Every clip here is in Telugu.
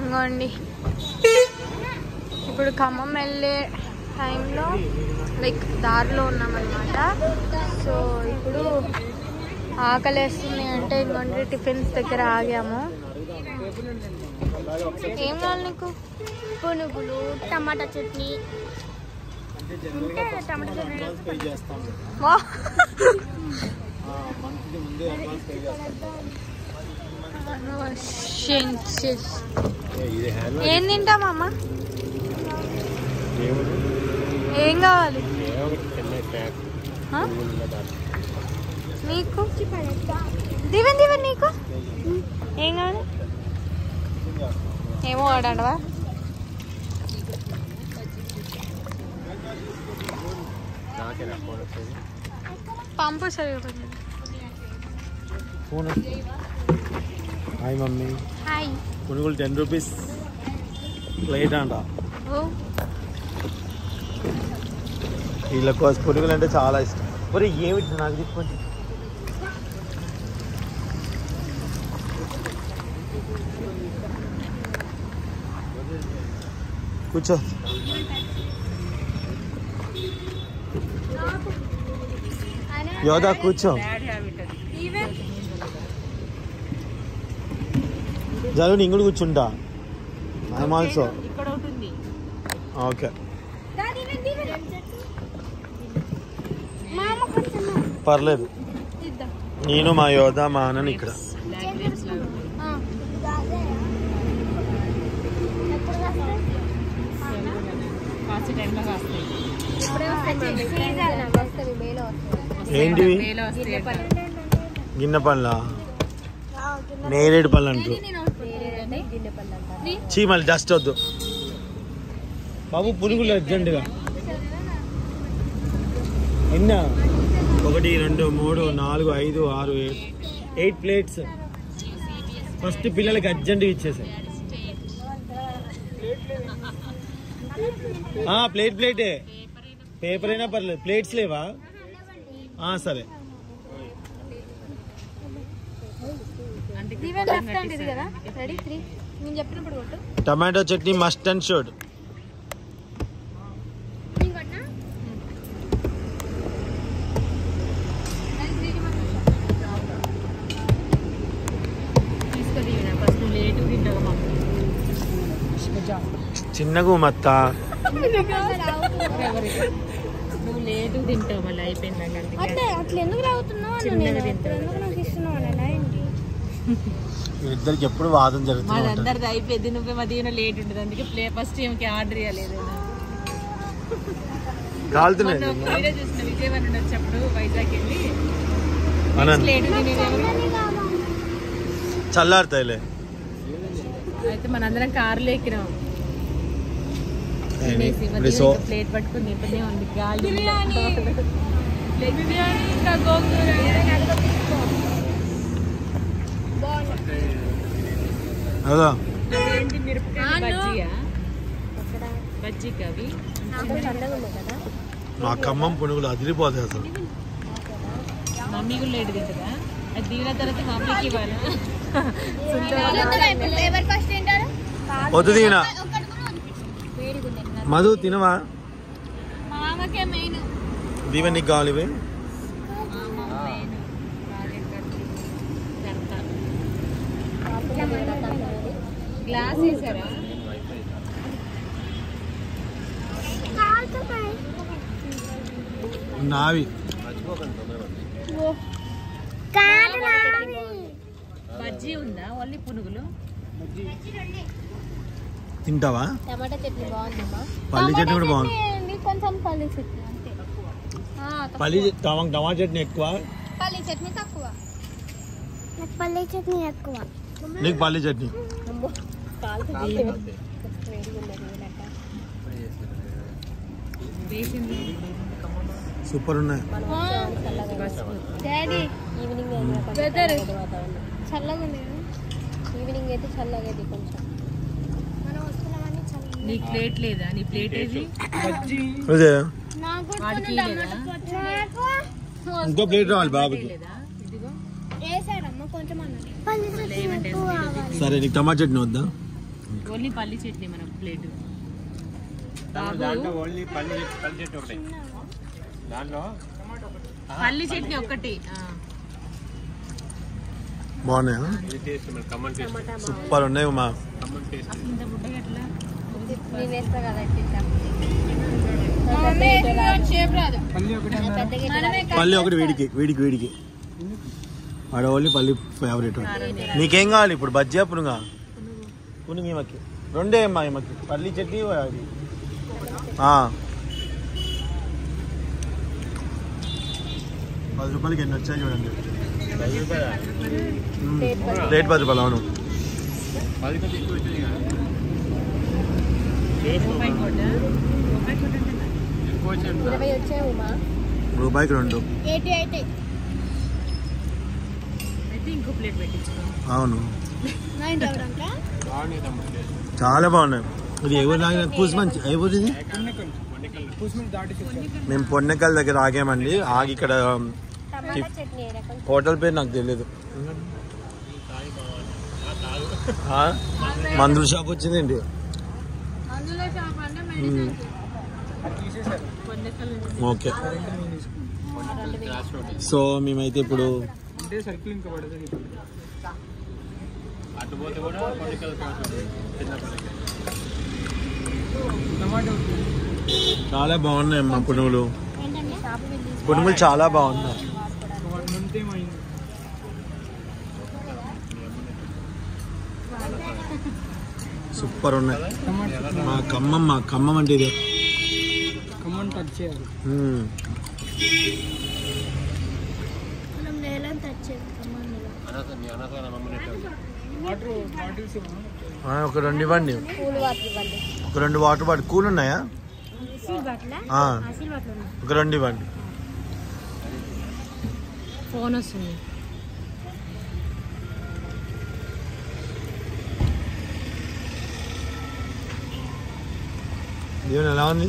ఇంకోండి ఇప్పుడు ఖమ్మం వెళ్ళే టైంలో లైక్ దారిలో ఉన్నామన్నమాట సో ఇప్పుడు ఆకలేస్తుంది అంటే ఇంకోండి టిఫిన్స్ దగ్గర ఆగాము ఏం కావాలి నీకు పునుగులు టమాటా చట్నీ ఉంటే టమాటా చట్నీ పే చేస్తాం వా మంత్కి ముందే అడ్వాన్స్ పే చేస్తాం షిన్ షిన్. ఇది హ్యాండ్ ఏం తింటామమ్మ ఏం కావాలి ఆ? నీకు దివెన్ దివెన్ నీకు ఏం కావాలి ఏమో వాడండవా నాకేనా ఫోన్ వచ్చేది పంపు సరిగా ఫోన్ హాయ్ మమ్మీ హాయ్ పునుగులు టెన్ రూపీస్ ప్లేట్ అంట ఓ వీళ్ళకు పునుగులు అంటే చాలా ఇష్టం మరి ఏమిటి నాకు చెప్పండి కూర్చో యోధా కూర్చో జరుగు నేను కూడా కూర్చుంటా ఐఎమ్ ఆల్సో ఇక్కడ ఉంటుంది ఓకే మా అమ్మ కొంచెం పర్లేదు నేను మా యోధ మా అన్నని ఇక్కడ బ్లాక్ గ్రేప్స్ లాగా ఎప్పుడు వస్తాయి? కాసే టైంలో కాస్తాయి సీజన్ వస్తుంది మేలో వస్తుంది ఏంటివి మేలో వస్తాయి గిన్నె పళ్ళ నేరేడు పళ్ళు అంటారు గిన్నె పళ్ళు అంటారు చీ మళ్ళీ డస్ట్ వద్దు బాబు పునుగులు అర్జెంటుగా ఎన్న ఒకటి రెండు మూడు నాలుగు ఐదు ఆరు ఏడు ఎయిట్ ప్లేట్స్ ఫస్ట్ పిల్లలకి అర్జెంటుగా ఇచ్చేసాయి ప్లేట్ ప్లేటే పేపర్ అయినా పర్లేదు ప్లేట్స్ లేవా ఆ, సరే దివెన్ లెఫ్ట్ హ్యాండ్ ఇది కదా రెడీ త్రీ నేను చెప్పినప్పుడు కొట్టు tomato chutney must and should ఇంకొట్నా తీసుకొని ఫస్ట్ నువ్వు లేటు తింటావు మాకు చిన్నగా మత్త నువ్వు లేటు తింటావు మళ్ళీ అయిపోయిందండి అందుకే అంటే అట్లా ఎందుకు రావుతున్నావు అన్న చిన్నగా నేను తింటాను. అట్లా ఎందుకు నాకు ఇస్తున్నావు అన్న ఏంటి ఇద్దరికి ఎప్పుడు వాదన జరుగుతూ మాది ఉంటుంది అందరిది అయిపోయింది నువ్వే మా దీవెన లేట్ ఉంటుంది అందుకే ప్లే ఫస్ట్ ఏమికి ఆర్డర్ ఇవ్వలేదు కాలుతున్నాయి మొన్న ఒక వీడియో చూసిన విజయవాడ నుండి వచ్చేప్పుడు వైజాగ్ వెళ్ళి అనంత్ లేట్ తినేదేమో చల్లారుతాయిలే అయితే మనందరం కారులో ఎక్కినాం ఏంటి? తినేసి మా ఇప్పుడు దీవెన సో ఇంకా ప్లేట్ పట్టుకుని తింటూనే ఉంది గాలి బిర్యానీ బిర్యానీ ఇంకా గోంగూర అదా అదేంటి మిరపకాయ బజ్జీయా బజ్జీ కవి చల్లగా ఉంది కదా మా ఖమ్మం పునుగులు అదిరిపోతాయి అసలు మమ్మీ కూడా లేట్ తింటుందా అది దీవెన తర్వాత మమ్మీకి ఇవ్వాలి ఎవరు ఫస్ట్ తింటారు వద్దు దీనా ఒక్కటి కూడా వద్దు. వేడిగా ఉంది మధు తినవా మామకే మెయిన్ దీవెన్ నీకు కావాలి ఇవి గ్లాస్ వేసారా నావి బజ్జీ ఉందా ఓన్లీ పునుగులు తింటావా టమాటా చట్నీ బాగుందమ్మా పల్లి చట్నీ కూడా బాగుంది వేయండి, కొంచెం పల్లి చట్నీ అంతే పల్లి టమా టమాటా చట్నీ ఎక్కువ పల్లి చట్నీ తక్కువ నాకు పల్లి చట్నీ ఎక్కువ నీకు పల్లి చట్నీ వేసింది సూపర్ ఉన్నాయి డాడీ ఈవినింగ్ వెదర్ చల్లగా ఉంది ఈవినింగ్ అయితే చల్లగా అయితే కొంచెం మనం వస్తున్నామని చల్ల నీకు ప్లేట్ లేదా నీ ప్లేట్ ఏది అదే నాకు వాడికి లేదా ఇంకో ప్లేట్ రావాలి బాబుకి లేదా ఇదిగో వేసాడమ్మా కొంచెం అన్నది పల్లి చట్నీ ఎక్కువ కావాలి సరే నీకు టమాటా చట్నీ వద్దా ఓన్లీ పల్లి చట్నీ మన ప్లేట్ దాంట్లో ఓన్లీ పల్లి పల్లి చెట్టు ఒకటి దాంట్లో పల్లి చట్నీ ఒక్కటి ఆ. బాగున్నాయా ఇది టేస్ట్ మరి కమ్మన్ టేస్ట్ సూపర్ ఉన్నాయి మా కమ్మన్ టేస్ట్ ఇంత బుడ్డగా ఎట్లా నేను వేస్తా కదా తింటాం పల్లి ఒకటి వీడికి వీడికి వీడికి ఆడ ఓన్లీ పల్లి ఫేవరెట్ నీకేం కావాలి ఇప్పుడు బజ్జీ పునుగా పునుగు ఈమెకి రెండే అమ్మా ఈమెకి పల్లి చట్నీ అది ఆ. పది రూపాయలకి ఎన్ని వచ్చాయి చూడండి మ్మ్. రేట్ పది రూపాయలు అవును పది కొంచెం ఎక్కువ వచ్చింది కదా రూపాయి కోట రూపాయి కోట అంటే ఎక్కువ వచ్చింది ఇరవై వచ్చాయి ఉమా రూపాయికి రెండు ఎయిటీ అయితే అయితే ఇంకో ప్లేట్ పెట్టించుకో అవును నైన్ థౌసండ్ బాగుంది తమ్ముడు టేస్ట్ చాలా బాగున్నాయి ఇది ఎవరు లాగిన పూసి మంచి ఎవరు ఇది మేము పొన్నెకల్ దగ్గర ఆగామండి ఆగి ఇక్కడ టమాటా చట్నీ ఏ రకం హోటల్ పేరు నాకు తెలియదు ఆ? మందుల షాప్ వచ్చిందండి అందులో షాప్ అంటే మ్మ్. పొందకలు ఓకే సో మేమైతే ఇప్పుడు అటు పోతే కూడా పొలికల్ చిన్న పొలికల్ చాలా బాగున్నాయి మా పునుగులు ఏంటంటే షాప్ వెళ్ళి పునుగులు చాలా బాగున్నాయి సూపర్ ఉన్నాయి మా ఖమ్మం మా ఖమ్మం అంటే ఇదే మ్మ్. మనం నేలంతా వచ్చేది అనాథ మీ అనాథ మమ్మల్ని ఆ, ఒక రెండు ఇవ్వండి పూలు వాటర్ ఇవ్వండి ఒక రెండు వాటర్ బాటిల్ కూల్ ఉన్నాయా అసలు బట్ల ఆ, అసలు బట్టలు ఉన్నాయి ఒక రెండు ఇవ్వండి ఫోన్ వస్తుంది దీవెన ఎలా ఉంది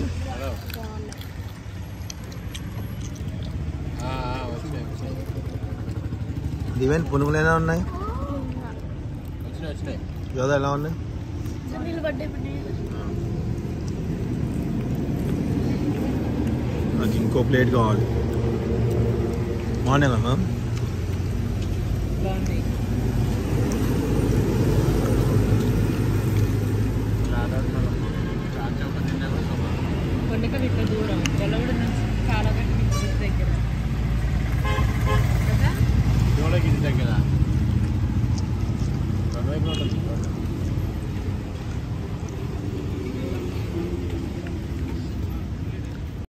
వచ్చినాయి వచ్చినాయి దీవెన్ పునుగులు ఎలా ఉన్నాయి వచ్చినాయి వచ్చినాయి యోధ ఎలా ఉన్నాయి నీళ్ళు పడ్డాయి నాకు ఇంకో ప్లేట్ కావాలి బాగున్నాయి మ్యామ్ బాగుంది కొండకలు ఇట్లా దూరం గొల్లగూడ నుంచి చాలా కట్టి దగ్గర కదా జోడకి ఇది దగ్గర రెండు వైపులా ఉంటుంది